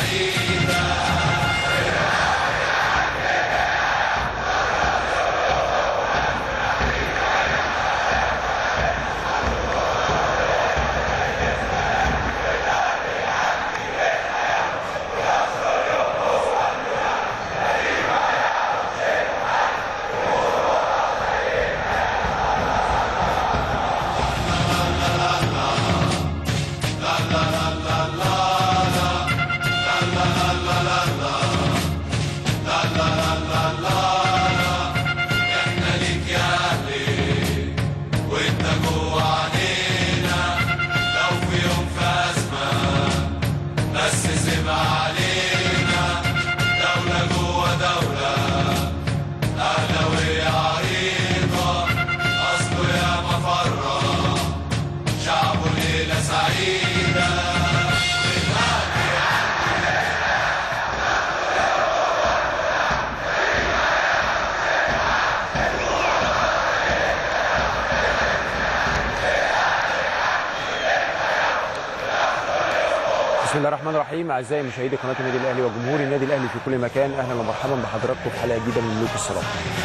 بسم الله الرحمن الرحيم اعزائي مشاهدي قناه النادي الاهلي وجمهور النادي الاهلي في كل مكان اهلا ومرحبا بحضراتكم في حلقه جديده من ملوك الصلاه.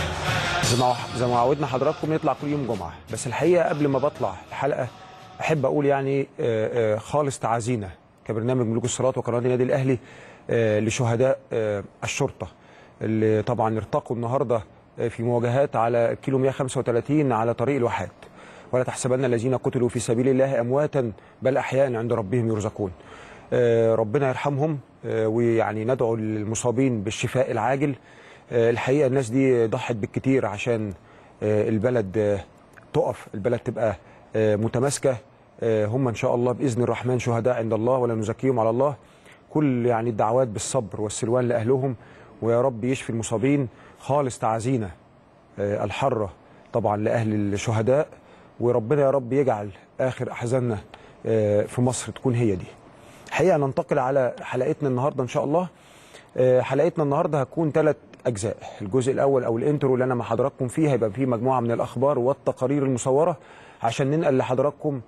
زي ما زي ما عودنا حضراتكم نطلع كل يوم جمعه بس الحقيقه قبل ما بطلع الحلقه احب اقول يعني آه، آه، خالص تعازينا كبرنامج ملوك الصلاه وقناه النادي الاهلي آه، لشهداء آه، الشرطه اللي طبعا ارتقوا النهارده آه، في مواجهات على كيلو 135 على طريق الواحات ولا تحسبن الذين قتلوا في سبيل الله امواتا بل احياء عند ربهم يرزقون. آه، ربنا يرحمهم آه، ويعني ندعو للمصابين بالشفاء العاجل آه، الحقيقه الناس دي ضحت بالكتير عشان آه، البلد آه، تقف البلد تبقى آه، متماسكه آه، هم ان شاء الله باذن الرحمن شهداء عند الله ولا نزكيهم على الله كل يعني الدعوات بالصبر والسلوان لاهلهم ويا رب يشفي المصابين خالص تعازينا آه، الحره طبعا لاهل الشهداء وربنا يا رب يجعل اخر احزاننا آه، في مصر تكون هي دي الحقيقه ننتقل على حلقتنا النهارده ان شاء الله آه، حلقتنا النهارده هتكون ثلاث اجزاء الجزء الاول او الانترو اللي انا مع حضراتكم فيه هيبقى فيه مجموعه من الاخبار والتقارير المصوره عشان ننقل لحضراتكم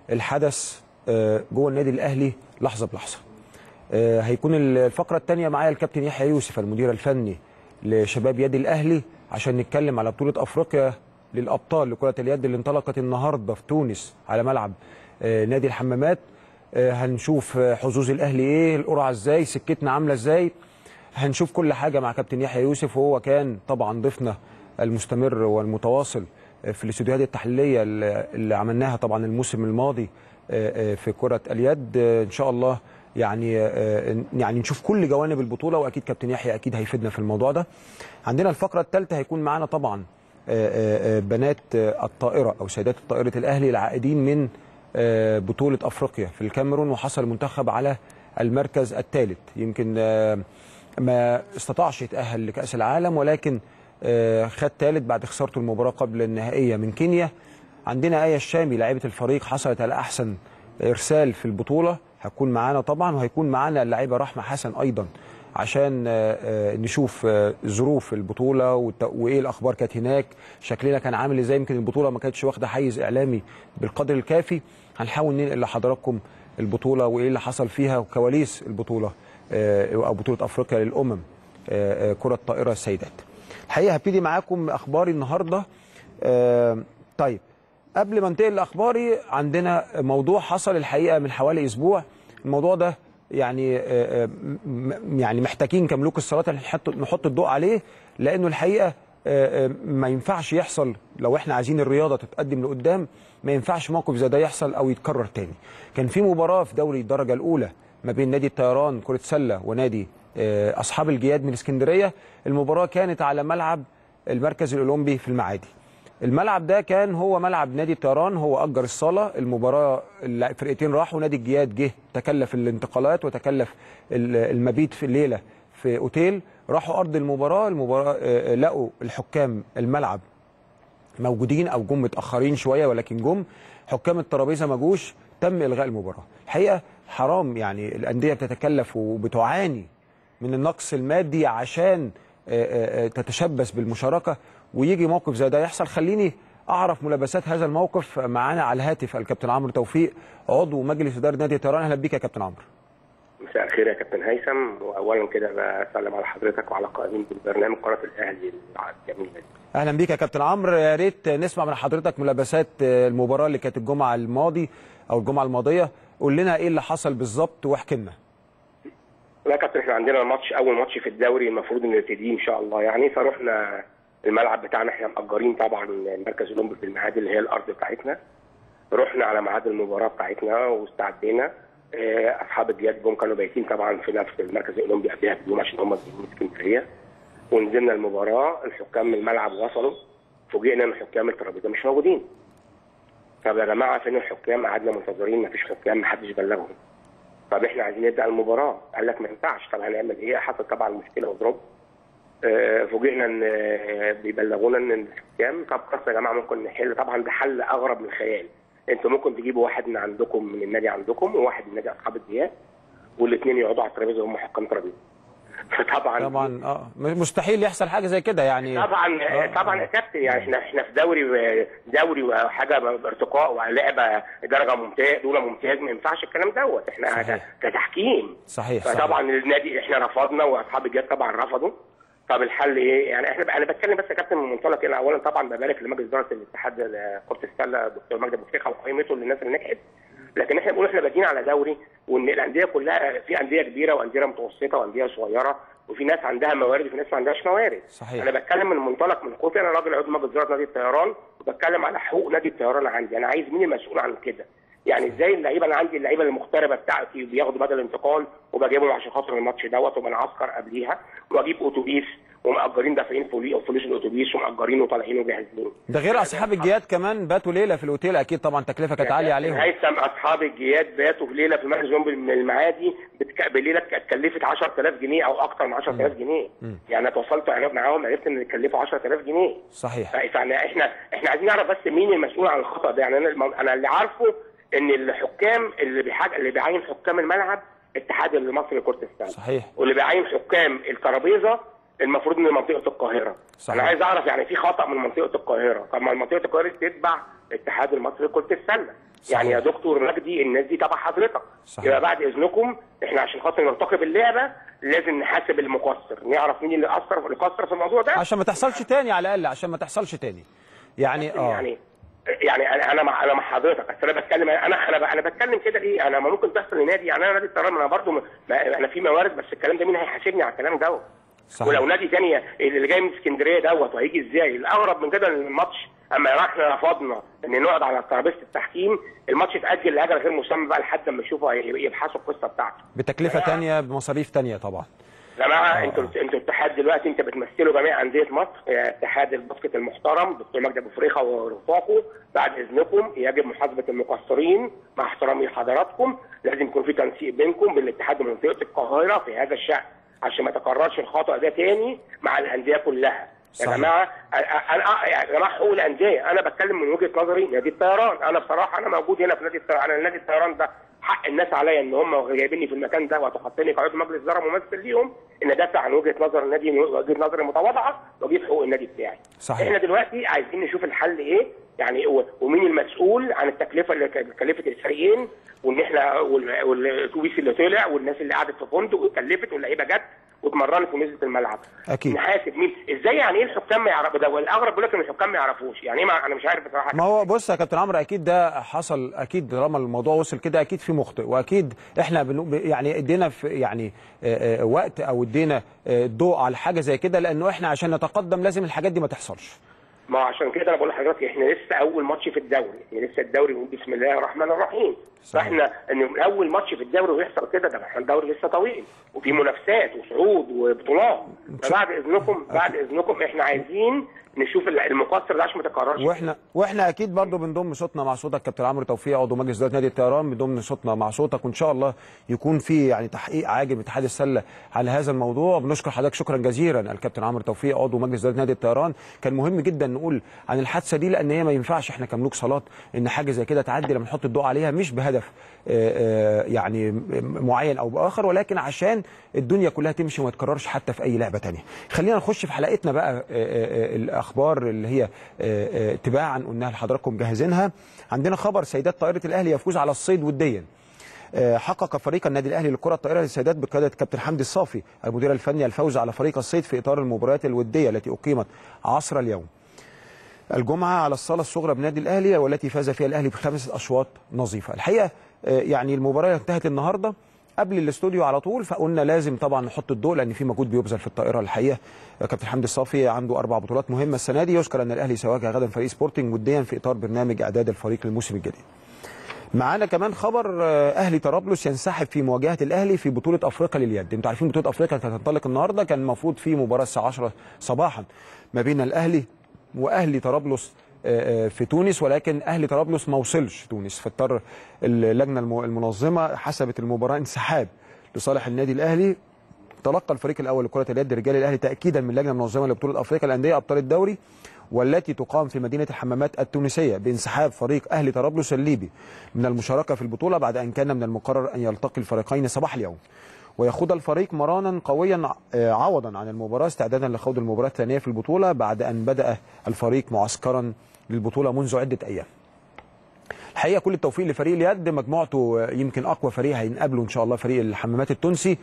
الحدث آه، جوه النادي الاهلي لحظه بلحظه آه، هيكون الفقره الثانيه معايا الكابتن يحيى يوسف المدير الفني لشباب يد الاهلي عشان نتكلم على بطوله افريقيا للابطال لكره اليد اللي انطلقت النهارده في تونس على ملعب آه، نادي الحمامات آه، هنشوف آه، حظوظ الاهلي ايه القرعه ازاي سكتنا عامله ازاي هنشوف كل حاجه مع كابتن يحيى يوسف وهو كان طبعا ضيفنا المستمر والمتواصل آه، في الاستوديوهات التحليليه اللي اللي عملناها طبعا الموسم الماضي آه، آه، في كره اليد آه، ان شاء الله يعني آه، يعني نشوف كل جوانب البطوله واكيد كابتن يحيى اكيد هيفيدنا في الموضوع ده عندنا الفقره الثالثه هيكون معانا طبعا آه، آه، آه، بنات آه، الطائره او سيدات طائره الاهلي العائدين من آه، بطوله افريقيا في الكاميرون وحصل المنتخب على المركز الثالث يمكن آه، ما استطاعش يتاهل لكاس العالم ولكن آه، خد ثالث بعد خسارته المباراه قبل النهائيه من كينيا عندنا ايه الشامي لاعيبه الفريق حصلت على احسن ارسال في البطوله هتكون معانا طبعا وهيكون معانا اللاعبه رحمه حسن ايضا عشان آه، آه، نشوف آه، ظروف البطوله والت- وايه الاخبار كانت هناك شكلنا كان عامل ازاي يمكن البطوله ما كانتش واخده حيز اعلامي بالقدر الكافي هنحاول ننقل لحضراتكم البطوله وايه اللي حصل فيها وكواليس البطوله آه، او بطوله افريقيا للامم آه، آه، كره الطائره السيدات الحقيقه هبتدي معاكم اخباري النهارده آه، طيب قبل ما انتقل لاخباري عندنا موضوع حصل الحقيقه من حوالي اسبوع الموضوع ده يعني آه، آه، م- يعني محتاجين كملوك الصلاه نحط نحط الضوء عليه لانه الحقيقه آه، آه، ما ينفعش يحصل لو احنا عايزين الرياضه تتقدم لقدام ما ينفعش موقف زي ده يحصل او يتكرر تاني كان في مباراه في دوري الدرجه الاولى ما بين نادي الطيران كره سله ونادي آه، اصحاب الجياد من اسكندريه المباراه كانت على ملعب المركز الاولمبي في المعادي الملعب ده كان هو ملعب نادي الطيران هو اجر الصاله المباراه الفرقتين راحوا نادي الجياد جه تكلف الانتقالات وتكلف ال- المبيت في الليله في اوتيل راحوا ارض المباراه المباراه آه، آه، لقوا الحكام الملعب موجودين او جم متاخرين شويه ولكن جم حكام الترابيزه ما جوش تم الغاء المباراه الحقيقه حرام يعني الانديه بتتكلف وبتعاني من النقص المادي عشان آه، آه، آه، تتشبث بالمشاركه ويجي موقف زي ده يحصل خليني اعرف ملابسات هذا الموقف معانا على الهاتف الكابتن عمرو توفيق عضو مجلس اداره نادي الطيران اهلا بيك يا كابتن عمرو مساء الخير يا كابتن هيثم واولا كده بسلم على حضرتك وعلى قائمين بالبرنامج قناه الاهلي الجميله دي. اهلا بيك يا كابتن عمرو يا ريت نسمع من حضرتك ملابسات المباراه اللي كانت الجمعه الماضي او الجمعه الماضيه قول لنا ايه اللي حصل بالظبط واحكي لنا لا يا كابتن احنا عندنا ماتش اول ماتش في الدوري المفروض ان نبتديه ان شاء الله يعني فروحنا الملعب بتاعنا احنا مأجرين طبعا المركز الاولمبي في المعادي اللي هي الارض بتاعتنا رحنا على ميعاد المباراه بتاعتنا واستعدينا اه، اصحاب الجياد جم كانوا بايتين طبعا في نفس المركز الاولمبي قبلها بيوم عشان هم من اسكندريه ونزلنا المباراه الحكام من الملعب وصلوا فوجئنا ان حكام الترابيزه مش موجودين طب يا جماعه فين الحكام قعدنا منتظرين مفيش حكام محدش بلغهم طب احنا عايزين نبدا المباراه قال لك ما ينفعش طب هنعمل ايه حصل طبعا مشكله وضرب آه، فوجئنا ان آه، بيبلغونا ان الحكام طب خلاص يا جماعه ممكن نحل طبعا ده حل اغرب من الخيال انتوا ممكن تجيبوا واحد من عندكم من النادي عندكم وواحد من نادي اصحاب الديات والاثنين يقعدوا على الترابيزه هم حكام ترابيزه فطبعا طبعا اه مستحيل يحصل حاجه زي كده يعني طبعا آه. طبعا يا كابتن يعني احنا احنا في دوري دوري وحاجه ارتقاء ولعبه درجه ممتاز دولة ممتاز ما ينفعش الكلام دوت احنا صحيح. كتحكيم صحيح فطبعا صحيح النادي احنا رفضنا واصحاب الجهاز طبعا رفضوا طب الحل ايه؟ يعني احنا انا بتكلم بس يا كابتن من منطلق انا اولا طبعا ببارك لمجلس اداره الاتحاد كره السله دكتور مجدي ابو فيخه وقائمته للناس اللي نجحت لكن احنا بنقول احنا بادئين على دوري وان الانديه كلها في انديه كبيره وانديه متوسطه وانديه صغيره وفي ناس عندها موارد وفي ناس ما عندهاش موارد صحيح. انا بتكلم من منطلق من قوتي انا راجل عضو مجلس اداره نادي الطيران وبتكلم على حقوق نادي الطيران عندي انا عايز مين المسؤول عن كده يعني ازاي اللعيبه انا عندي اللعيبه المغتربه بتاعتي بياخدوا بدل انتقال وبجيبهم عشان خاطر الماتش دوت وبنعسكر قبليها واجيب اتوبيس ومأجرين دافعين فلوس فلوس الاتوبيس ومأجرين وطالعين وجاهزين ده غير اصحاب الجياد كمان باتوا ليله في الاوتيل اكيد طبعا تكلفه كانت عاليه عليهم هيثم اصحاب الجياد باتوا في ليله في المركز الأولمبي من المعادي بتك... بليله اتكلفت 10000 جنيه او اكتر من 10000 جنيه يعني انا اتواصلت معاهم عرفت ان اتكلفوا 10000 جنيه صحيح فاحنا احنا احنا عايزين نعرف بس مين المسؤول عن الخطا ده يعني انا الم- انا اللي عارفه ان الحكام اللي بيحاج اللي بيعين حكام الملعب الاتحاد المصري لكره السله صحيح واللي بيعين حكام الترابيزه المفروض من منطقه القاهره صحيح. انا عايز اعرف يعني في خطا من منطقه القاهره طب ما منطقه القاهره تتبع الاتحاد المصري لكره السله صحيح. يعني يا دكتور مجدي الناس دي تبع حضرتك صحيح. يبقى بعد اذنكم احنا عشان خاطر نرتقب اللعبه لازم نحاسب المقصر نعرف مين اللي اثر اللي قصر في الموضوع ده عشان ما تحصلش تاني على الاقل عشان ما تحصلش تاني يعني اه يعني يعني انا انا مع انا مع حضرتك بس انا بتكلم انا انا انا بتكلم كده ليه انا ما ممكن تحصل لنادي يعني انا نادي الطيران انا برضو ما انا في موارد بس الكلام ده مين هيحاسبني على الكلام دوت صحيح. ولو نادي تاني اللي جاي من اسكندريه دوت وهيجي ازاي الاغرب من كده إن الماتش اما احنا رفضنا ان نقعد على ترابيزه التحكيم الماتش اتاجل لاجل غير مسمى بقى لحد ما يشوفوا يبحثوا القصه بتاعته بتكلفه جماعة- تانية بمصاريف تانية طبعا يا جماعه انتوا انتوا اتحاد دلوقتي انت بتمثلوا جميع انديه مصر يا اتحاد الباسكت المحترم دكتور مجدي ابو فريخه ورفاقه بعد اذنكم يجب محاسبه المقصرين مع احترامي لحضراتكم لازم يكون في تنسيق بينكم بين الاتحاد ومنطقه القاهره في هذا الشان عشان ما يتكررش الخطا ده تاني مع الانديه كلها يا صحيح. جماعه انا يا جماعه حقوق الانديه انا بتكلم من وجهه نظري نادي الطيران انا بصراحه انا موجود هنا في نادي الطيران انا نادي الطيران ده حق الناس عليا ان هم جايبيني في المكان ده وتحطني كعضو مجلس اداره ممثل ليهم ان ادافع عن وجهه نظر النادي من وجهه نظري المتواضعه واجيب حقوق النادي بتاعي. صحيح. احنا دلوقتي عايزين نشوف الحل ايه يعني و- ومين المسؤول عن التكلفه اللي ك- كلفت الفريقين وان احنا وال- والاتوبيس اللي طلع والناس اللي قعدت في فندق واتكلفت واللعيبه جت واتمرنت ونزلت الملعب. أكيد. نحاسب مين؟ ازاي يعني ايه الحكام ما يعرفوا ده والاغرب بيقول لك ان الحكام ما يعرفوش يعني ايه ما انا مش عارف بصراحه ما هو بص يا كابتن عمرو اكيد ده حصل اكيد طالما الموضوع وصل كده اكيد في مخطئ واكيد احنا بنو يعني ادينا في يعني آه، آه، وقت او ادينا آه، ضوء على حاجه زي كده لانه احنا عشان نتقدم لازم الحاجات دي ما تحصلش ما عشان كده انا بقول لحضرتك احنا لسه اول ماتش في الدوري احنا لسه الدوري بنقول بسم الله الرحمن الرحيم صحيح. فاحنا ان من اول ماتش في الدوري ويحصل كده ده احنا الدوري لسه طويل وفي منافسات وصعود وبطولات فبعد اذنكم بعد اذنكم احنا عايزين نشوف المقصر ده عشان ما تكررش واحنا واحنا اكيد برضو بنضم صوتنا مع صوتك كابتن عمرو توفيق عضو مجلس اداره نادي الطيران بنضم صوتنا مع صوتك وان شاء الله يكون في يعني تحقيق عاجل من اتحاد السله على هذا الموضوع بنشكر حضرتك شكرا جزيلا الكابتن عمرو توفيق عضو مجلس اداره نادي الطيران كان مهم جدا نقول عن الحادثه دي لان هي ما ينفعش احنا كملوك صالات ان حاجه زي كده تعدي لما نحط الضوء عليها مش بهدف آه، آه، يعني م- معين او باخر ولكن عشان الدنيا كلها تمشي وما تكررش حتى في اي لعبه تانية خلينا نخش في حلقتنا بقى آه، آه، آه، الاخبار اللي هي آه، آه، تباعا قلناها لحضراتكم جاهزينها عندنا خبر سيدات طائره الاهلي يفوز على الصيد وديا آه، حقق فريق النادي الاهلي للكره الطائره للسيدات بقياده كابتن حمدي الصافي المدير الفني الفوز على فريق الصيد في اطار المباريات الوديه التي اقيمت عصر اليوم الجمعه على الصاله الصغرى بنادي الاهلي والتي فاز فيها الاهلي بخمسه اشواط نظيفه الحقيقه آه، يعني المباراه انتهت النهارده قبل الاستوديو على طول فقلنا لازم طبعا نحط الضوء لان في مجهود بيبذل في الطائره الحقيقه آه، كابتن حمدي الصافي عنده اربع بطولات مهمه السنه دي يذكر ان الاهلي سيواجه غدا فريق سبورتنج وديا في اطار برنامج اعداد الفريق للموسم الجديد معانا كمان خبر آه، اهلي طرابلس ينسحب في مواجهه الاهلي في بطوله افريقيا لليد انتوا عارفين بطوله افريقيا كانت هتنطلق النهارده كان المفروض في مباراه الساعه 10 صباحا ما بين الاهلي واهلي طرابلس آه، آه، في تونس ولكن اهلي طرابلس ما وصلش تونس فاضطر اللجنه الم- المنظمه حسبت المباراه انسحاب لصالح النادي الاهلي تلقى الفريق الاول لكره اليد رجال الاهلي تاكيدا من اللجنه المنظمه لبطوله افريقيا الانديه ابطال الدوري والتي تقام في مدينه الحمامات التونسيه بانسحاب فريق اهلي طرابلس الليبي من المشاركه في البطوله بعد ان كان من المقرر ان يلتقي الفريقين صباح اليوم ويخوض الفريق مرانا قويا آه، عوضا عن المباراه استعدادا لخوض المباراه الثانيه في البطوله بعد ان بدا الفريق معسكرا للبطوله منذ عده ايام الحقيقه كل التوفيق لفريق اليد مجموعته آه، يمكن اقوى فريق هينقابله ان شاء الله فريق الحمامات التونسي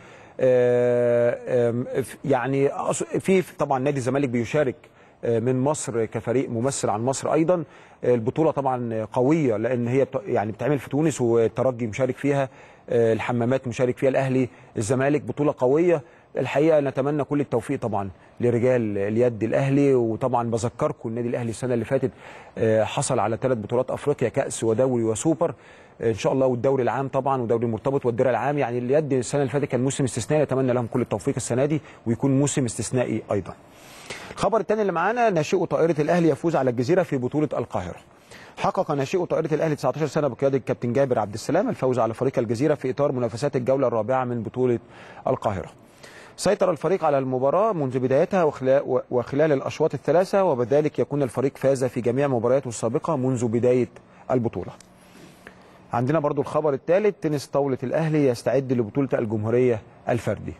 آه، آم، ف- يعني أقصد- في طبعا نادي الزمالك بيشارك آه، من مصر كفريق ممثل عن مصر ايضا آه، البطوله طبعا قويه لان هي بت- يعني بتعمل في تونس والترجي مشارك فيها آه، الحمامات مشارك فيها الاهلي الزمالك بطوله قويه الحقيقه نتمنى كل التوفيق طبعا لرجال اليد الاهلي وطبعا بذكركم النادي الاهلي السنه اللي فاتت آه، حصل على ثلاث بطولات افريقيا كاس ودوري وسوبر آه، ان شاء الله والدوري العام طبعا والدوري المرتبط والدرع العام يعني اليد السنه اللي فاتت كان موسم استثنائي نتمنى لهم كل التوفيق السنه دي ويكون موسم استثنائي ايضا الخبر الثاني اللي معانا ناشئو طائره الاهلي يفوز على الجزيره في بطوله القاهره حقق ناشئو طائرة الأهلي 19 سنة بقيادة الكابتن جابر عبد السلام الفوز على فريق الجزيرة في إطار منافسات الجولة الرابعة من بطولة القاهرة. سيطر الفريق على المباراة منذ بدايتها وخلال, وخلال الأشواط الثلاثة وبذلك يكون الفريق فاز في جميع مبارياته السابقة منذ بداية البطولة. عندنا برضو الخبر الثالث تنس طاولة الأهلي يستعد لبطولة الجمهورية الفردي.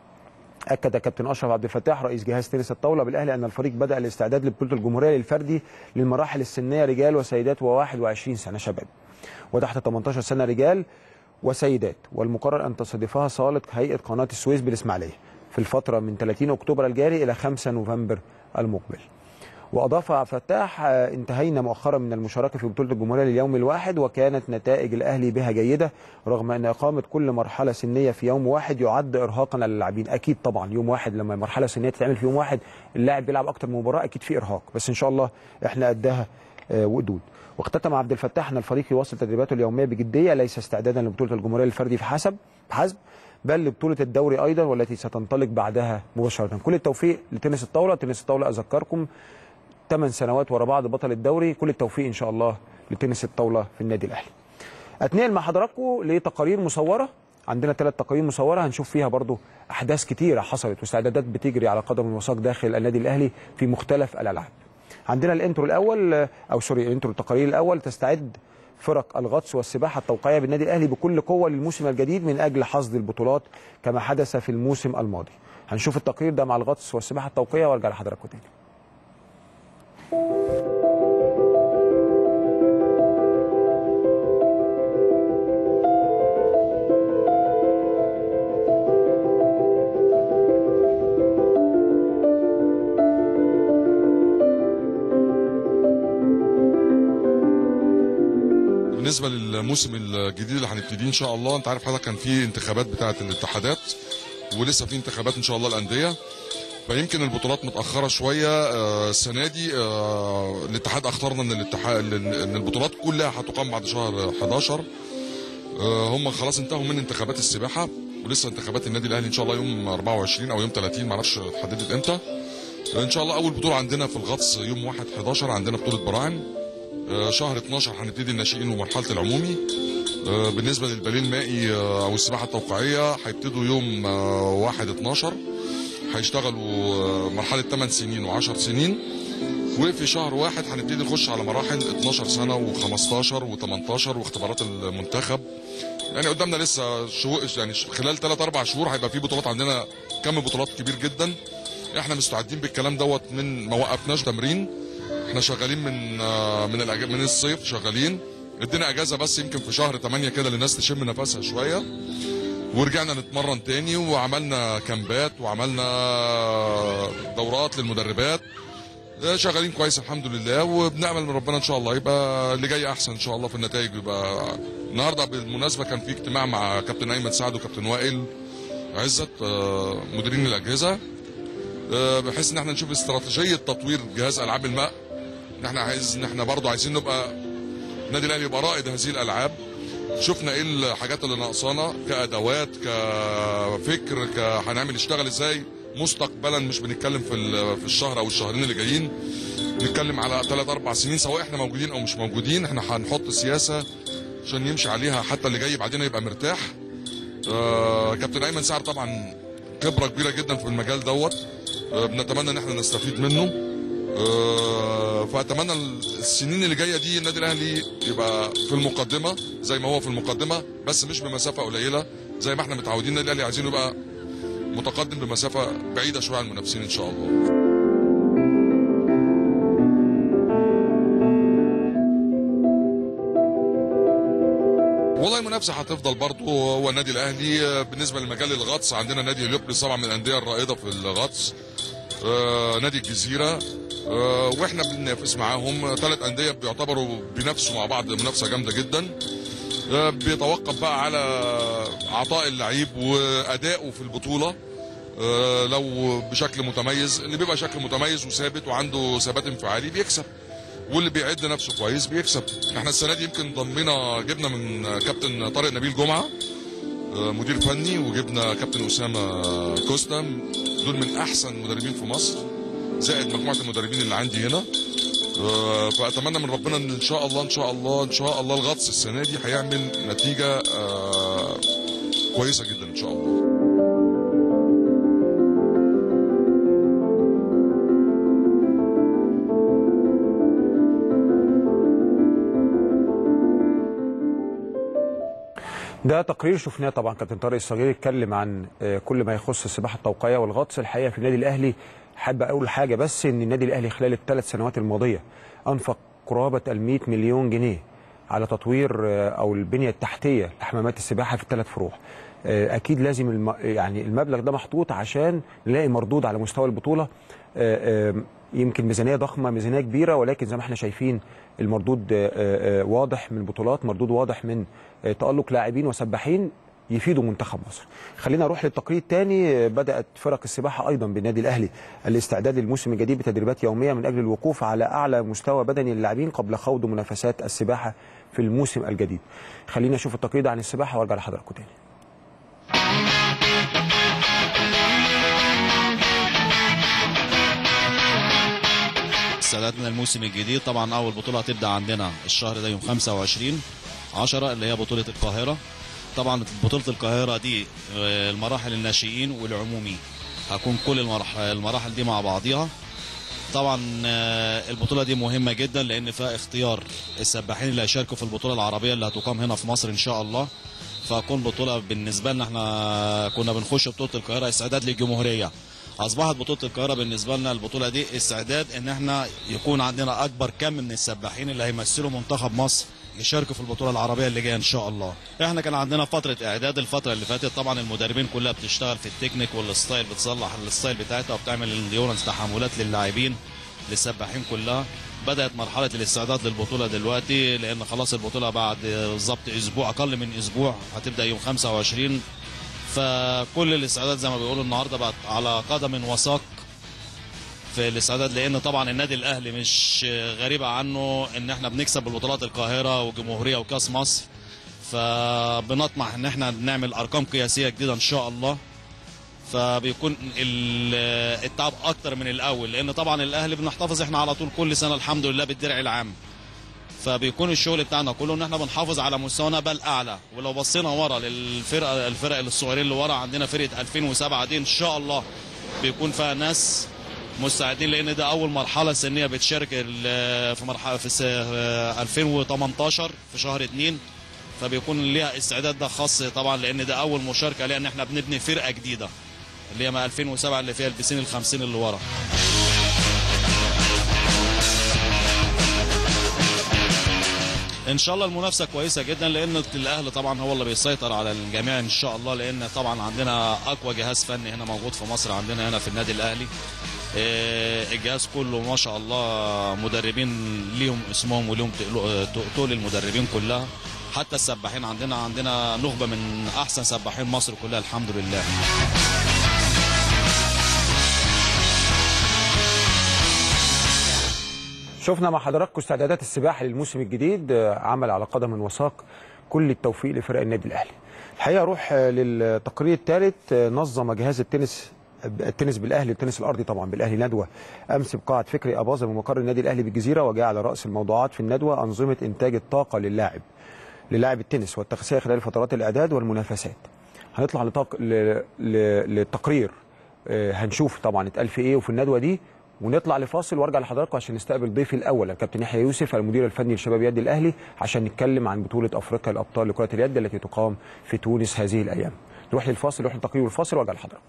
أكد كابتن أشرف عبد الفتاح رئيس جهاز تنس الطاولة بالأهلي أن الفريق بدأ الاستعداد لبطولة الجمهورية للفردي للمراحل السنية رجال وسيدات و21 سنة شباب وتحت 18 سنة رجال وسيدات والمقرر أن تستضيفها صالة هيئة قناة السويس بالإسماعيلية في الفترة من 30 أكتوبر الجاري إلى 5 نوفمبر المقبل واضاف عبد الفتاح آه، انتهينا مؤخرا من المشاركه في بطوله الجمهوريه لليوم الواحد وكانت نتائج الاهلي بها جيده رغم ان اقامه كل مرحله سنيه في يوم واحد يعد ارهاقا للاعبين اكيد طبعا يوم واحد لما مرحله سنيه تتعمل في يوم واحد اللاعب بيلعب اكتر من مباراه اكيد في ارهاق بس ان شاء الله احنا قدها آه، وقدود واختتم عبد الفتاح ان الفريق يواصل تدريباته اليوميه بجديه ليس استعدادا لبطوله الجمهوريه الفردي فحسب حسب بل لبطوله الدوري ايضا والتي ستنطلق بعدها مباشره كل التوفيق لتنس الطاوله تنس الطاوله اذكركم 8 سنوات ورا بعض بطل الدوري كل التوفيق ان شاء الله لتنس الطاوله في النادي الاهلي اتنقل مع حضراتكم لتقارير مصوره عندنا ثلاث تقارير مصوره هنشوف فيها برضو احداث كتيره حصلت واستعدادات بتجري على قدم وساق داخل النادي الاهلي في مختلف الالعاب عندنا الانترو الاول آه، او سوري الانترو التقارير الاول تستعد فرق الغطس والسباحه التوقيعيه بالنادي الاهلي بكل قوه للموسم الجديد من اجل حصد البطولات كما حدث في الموسم الماضي هنشوف التقرير ده مع الغطس والسباحه التوقيعيه وارجع لحضراتكم تاني بالنسبه للموسم الجديد اللي هنبتديه ان شاء الله انت عارف حضرتك كان في انتخابات بتاعه الاتحادات ولسه في انتخابات ان شاء الله الانديه فيمكن البطولات متاخره شويه آه، السنه دي آه، الاتحاد اختارنا ان الاتحاد ان البطولات كلها هتقام بعد شهر 11 آه، هم خلاص انتهوا من انتخابات السباحه ولسه انتخابات النادي الاهلي ان شاء الله يوم 24 او يوم 30 معرفش اتحددت امتى ان شاء الله اول بطوله عندنا في الغطس يوم 1 11 عندنا بطوله براعم آه، شهر 12 هنبتدي الناشئين ومرحله العمومي آه، بالنسبه للباليه المائي آه، او السباحه التوقيعيه هيبتدوا يوم آه، 1 12 هيشتغلوا آه، مرحله 8 سنين و10 سنين وفي شهر واحد هنبتدي نخش على مراحل 12 سنه و15 و18 واختبارات المنتخب يعني قدامنا لسه شهور يعني خلال 3 4 شهور هيبقى في بطولات عندنا كم بطولات كبير جدا احنا مستعدين بالكلام دوت من ما وقفناش تمرين احنا شغالين من آه، من الأج- من الصيف شغالين ادينا اجازه بس يمكن في شهر 8 كده للناس تشم نفسها شويه ورجعنا نتمرن تاني وعملنا كامبات وعملنا دورات للمدربات شغالين كويس الحمد لله وبنامل من ربنا ان شاء الله يبقى اللي جاي احسن ان شاء الله في النتائج يبقى النهارده بالمناسبه كان في اجتماع مع كابتن ايمن سعد وكابتن وائل عزت آه، مديرين الاجهزه آه، بحيث ان احنا نشوف استراتيجيه تطوير جهاز العاب الماء ان احنا عايز ان احنا برضه عايزين نبقى النادي الاهلي يبقى رائد هذه الالعاب شفنا ايه الحاجات اللي ناقصانا كادوات كفكر ك هنعمل نشتغل ازاي مستقبلا مش بنتكلم في ال- في الشهر او الشهرين اللي جايين نتكلم على ثلاث اربع سنين سواء احنا موجودين او مش موجودين احنا هنحط سياسه عشان يمشي عليها حتى اللي جاي بعدين يبقى مرتاح آه كابتن ايمن سعد طبعا خبره كبيره جدا في المجال دوت آه بنتمنى ان احنا نستفيد منه آه فاتمنى السنين اللي جايه دي النادي الاهلي يبقى في المقدمه زي ما هو في المقدمه بس مش بمسافه قليله زي ما احنا متعودين النادي الاهلي عايزينه يبقى متقدم بمسافه بعيده شويه عن المنافسين ان شاء الله والله المنافسه هتفضل برضه هو النادي الاهلي آه، بالنسبه لمجال الغطس عندنا نادي هليوبلس طبعا من الانديه الرائده في الغطس آه، نادي الجزيره آه، واحنا بننافس معاهم ثلاث انديه بيعتبروا بينافسوا مع بعض منافسه جامده جدا آه، بيتوقف بقى على عطاء اللعيب وادائه في البطوله آه، لو بشكل متميز اللي بيبقى شكل متميز وثابت وعنده ثبات انفعالي بيكسب واللي بيعد نفسه كويس بيكسب احنا السنه دي يمكن ضمينا جبنا من كابتن طارق نبيل جمعه آه، مدير فني وجبنا كابتن اسامه كوستا دول من احسن المدربين في مصر زائد مجموعه المدربين اللي عندي هنا آه، فاتمنى من ربنا ان ان شاء الله ان شاء الله ان شاء الله الغطس السنه دي هيعمل نتيجه آه، كويسه جدا ان شاء الله ده تقرير شفناه طبعا كابتن طارق الصغير اتكلم عن آه، كل ما يخص السباحه الطوقيه والغطس الحقيقه في النادي الاهلي حابب اقول حاجه بس ان النادي الاهلي خلال الثلاث سنوات الماضيه انفق قرابه ال 100 مليون جنيه على تطوير آه، او البنيه التحتيه لحمامات السباحه في الثلاث فروع آه، اكيد لازم الم... يعني المبلغ ده محطوط عشان نلاقي مردود على مستوى البطوله آه، آه، يمكن ميزانيه ضخمه ميزانيه كبيره ولكن زي ما احنا شايفين المردود آه، آه، واضح من البطولات مردود واضح من آه، تالق لاعبين وسباحين يفيدوا منتخب مصر خلينا نروح للتقرير الثاني بدات فرق السباحه ايضا بالنادي الاهلي الاستعداد للموسم الجديد بتدريبات يوميه من اجل الوقوف على اعلى مستوى بدني للاعبين قبل خوض منافسات السباحه في الموسم الجديد خلينا نشوف التقرير ده عن السباحه وارجع لحضراتكم تاني استعدادنا للموسم الجديد طبعا اول بطوله هتبدا عندنا الشهر ده يوم 25 10 اللي هي بطوله القاهره طبعا بطوله القاهره دي آه، المراحل الناشئين والعمومي هكون كل المراحل المراحل دي مع بعضيها طبعا آه، البطوله دي مهمه جدا لان فيها اختيار السباحين اللي هيشاركوا في البطوله العربيه اللي هتقام هنا في مصر ان شاء الله فهتكون بطوله بالنسبه لنا احنا كنا بنخش بطوله القاهره استعداد للجمهوريه اصبحت بطوله القاهره بالنسبه لنا البطوله دي استعداد ان احنا يكون عندنا اكبر كم من السباحين اللي هيمثلوا منتخب مصر يشاركوا في البطوله العربيه اللي جايه ان شاء الله احنا كان عندنا فتره اعداد الفتره اللي فاتت طبعا المدربين كلها بتشتغل في التكنيك والستايل بتصلح الستايل بتاعتها وبتعمل الانديورنس تحملات للاعبين للسباحين كلها بدات مرحله الاستعداد للبطوله دلوقتي لان خلاص البطوله بعد بالظبط اسبوع اقل من اسبوع هتبدا يوم 25 فكل الاستعداد زي ما بيقولوا النهارده بقت على قدم وساق في الاستعداد لان طبعا النادي الاهلي مش غريبه عنه ان احنا بنكسب البطولات القاهره وجمهوريه وكاس مصر فبنطمح ان احنا نعمل ارقام قياسيه جديده ان شاء الله فبيكون ال- التعب اكتر من الاول لان طبعا الاهلي بنحتفظ احنا على طول كل سنه الحمد لله بالدرع العام فبيكون الشغل بتاعنا كله ان احنا بنحافظ على مستوانا بل اعلى ولو بصينا ورا للفرقه الفرق الصغيرين اللي ورا عندنا فرقه 2007 دي ان شاء الله بيكون فيها ناس مستعدين لان ده اول مرحله سنيه بتشارك ال- في مرحله في س- 2018 في شهر 2 فبيكون ليها استعداد ده خاص طبعا لان ده اول مشاركه لان احنا بنبني فرقه جديده اللي هي ما 2007 اللي فيها البسين ال 50 اللي ورا ان شاء الله المنافسه كويسه جدا لان الاهلي طبعا هو اللي بيسيطر على الجميع ان شاء الله لان طبعا عندنا اقوى جهاز فني هنا موجود في مصر عندنا هنا في النادي الاهلي إيه، الجهاز كله ما شاء الله مدربين ليهم اسمهم وليهم تقلو- تقول المدربين كلها حتى السباحين عندنا عندنا نخبه من احسن سباحين مصر كلها الحمد لله شفنا مع حضراتكم استعدادات السباحه للموسم الجديد آه، عمل على قدم وساق كل التوفيق لفرق النادي الاهلي الحقيقه اروح آه، للتقرير الثالث آه، نظم جهاز التنس التنس بالاهلي التنس الارضي طبعا بالاهلي ندوه امس بقاعه فكري اباظه بمقر النادي الاهلي بالجزيره وجاء على راس الموضوعات في الندوه انظمه انتاج الطاقه للاعب للاعب التنس والتغذيه خلال فترات الاعداد والمنافسات هنطلع لطاق... ل... ل... للتقرير آه، هنشوف طبعا اتقال في ايه وفي الندوه دي ونطلع لفاصل وارجع لحضراتكم عشان نستقبل ضيفي الاول الكابتن يحيى يوسف المدير الفني لشباب يد الاهلي عشان نتكلم عن بطوله افريقيا الابطال لكره اليد التي تقام في تونس هذه الايام نروح للفاصل نروح للتقرير والفاصل وارجع لحضراتكم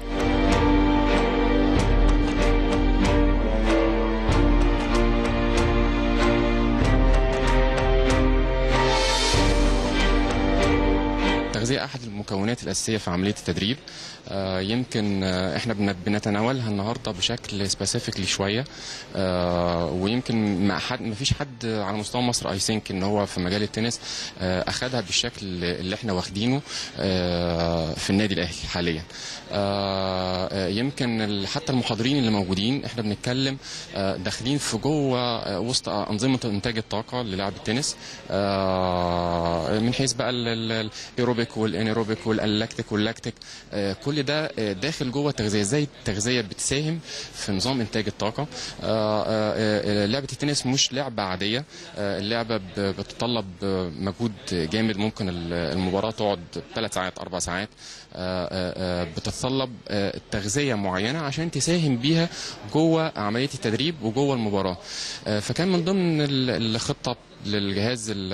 التغذية أحد المكونات الأساسية في عملية التدريب آه، يمكن آه، احنا بن- بنتناولها النهارده بشكل سبيسيفيكلي شويه آه، ويمكن ما حد ما فيش حد على مستوى مصر اي ثينك ان هو في مجال التنس آه، اخدها بالشكل اللي احنا واخدينه آه، في النادي الاهلي حاليا آه، آه، يمكن ال- حتى المحاضرين اللي موجودين احنا بنتكلم آه، داخلين في جوه آه، وسط انظمه انتاج الطاقه للاعب التنس آه، من حيث بقى ال- ال- الايروبيك والانيروبيك واللاكتيك واللاكتيك آه، كل ده آه، داخل جوه التغذيه ازاي التغذيه بتساهم في نظام انتاج الطاقه آه، آه، آه، لعبه التنس مش لعبه عاديه آه، اللعبه ب- بتتطلب آه، مجهود جامد ممكن ال- المباراه تقعد ثلاث ساعات اربع ساعات آه، آه، آه، بتتطلب آه، تغذيه معينه عشان تساهم بيها جوه عمليه التدريب وجوه المباراه آه، فكان من ضمن ال- الخطه للجهاز ال-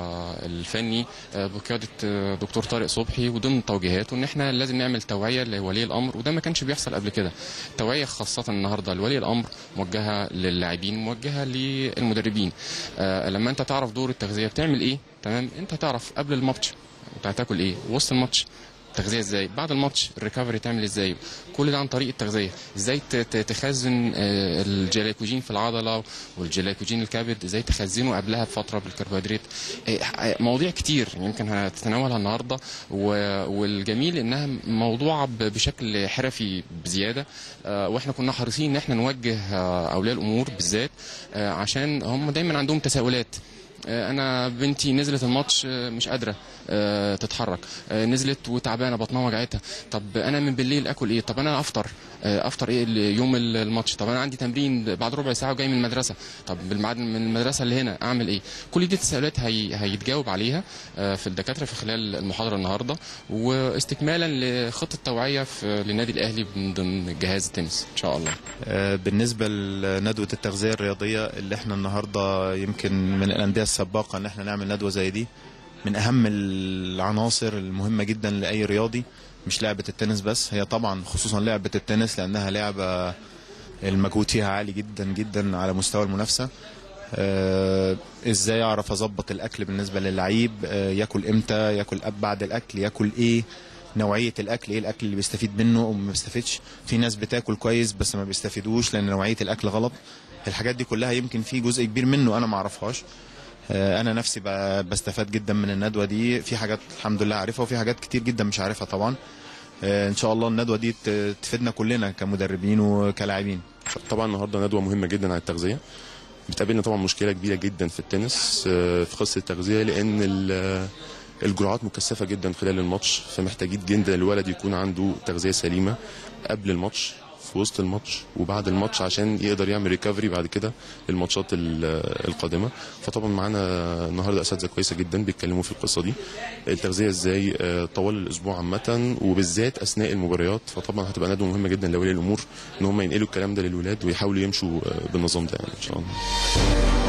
الفني آه، بقياده آه، دكتور طارق صبحي وضمن توجيهاته ان احنا لازم نعمل توعيه لولي الامر وده ما كانش بيحصل قبل كده توعيه خاصه النهارده لولي الامر موجهه للاعبين موجهه للمدربين آه، لما انت تعرف دور التغذيه بتعمل ايه تمام انت هتعرف قبل الماتش انت هتاكل ايه وسط الماتش التغذيه ازاي بعد الماتش الريكفري تعمل ازاي كل ده عن طريق التغذيه ازاي ت- ت- تخزن آه، الجلايكوجين في العضله والجلايكوجين الكبد ازاي تخزنه قبلها بفتره بالكربوهيدرات آه، آه، مواضيع كتير يمكن هتتناولها النهارده و- والجميل انها موضوعه ب- بشكل حرفي بزياده آه، واحنا كنا حريصين ان احنا نوجه آه، اولياء الامور بالذات آه، عشان هم دايما عندهم تساؤلات آه، انا بنتي نزلت الماتش آه، مش قادره آه، تتحرك آه، نزلت وتعبانه بطنها وجعتها طب انا من بالليل اكل ايه طب انا افطر آه، افطر ايه ال- يوم ال- الماتش طب انا عندي تمرين بعد ربع ساعه وجاي من المدرسه طب بالميعاد من المدرسه اللي هنا اعمل ايه كل دي تساؤلات هي... هيتجاوب عليها آه، في الدكاتره في خلال المحاضره النهارده واستكمالا لخطه توعيه في للنادي الاهلي من ضمن جهاز التنس ان شاء الله آه، بالنسبة لندوة التغذية الرياضية اللي احنا النهاردة يمكن من الأندية السباقة ان احنا نعمل ندوة زي دي من أهم العناصر المهمة جدا لأي رياضي مش لعبة التنس بس هي طبعا خصوصا لعبة التنس لأنها لعبة المجهود فيها عالي جدا جدا على مستوى المنافسة آه، ازاي اعرف اظبط الاكل بالنسبه للعيب آه، ياكل امتى ياكل أب بعد الاكل ياكل ايه نوعيه الاكل ايه الاكل اللي بيستفيد منه وما بيستفيدش في ناس بتاكل كويس بس ما بيستفيدوش لان نوعيه الاكل غلط الحاجات دي كلها يمكن في جزء كبير منه انا ما اعرفهاش آه، انا نفسي ب- بستفاد جدا من الندوه دي في حاجات الحمد لله عارفها وفي حاجات كتير جدا مش عارفها طبعا آه، ان شاء الله الندوه دي ت- تفيدنا كلنا كمدربين وكلاعبين طبعا النهارده ندوه مهمه جدا عن التغذيه بتقابلنا طبعا مشكله كبيره جدا في التنس آه، في قصه التغذيه لان ال- الجرعات مكثفه جدا خلال الماتش فمحتاجين جدا الولد يكون عنده تغذيه سليمه قبل الماتش في وسط الماتش وبعد الماتش عشان يقدر يعمل ريكفري بعد كده للماتشات ال- القادمه فطبعا معانا النهارده اساتذه كويسه جدا بيتكلموا في القصه دي التغذيه ازاي آه، طوال الاسبوع عامه وبالذات اثناء المباريات فطبعا هتبقى ندوه مهمه جدا لاولياء الامور ان هم ينقلوا الكلام ده للولاد ويحاولوا يمشوا آه، بالنظام ده يعني ان شاء الله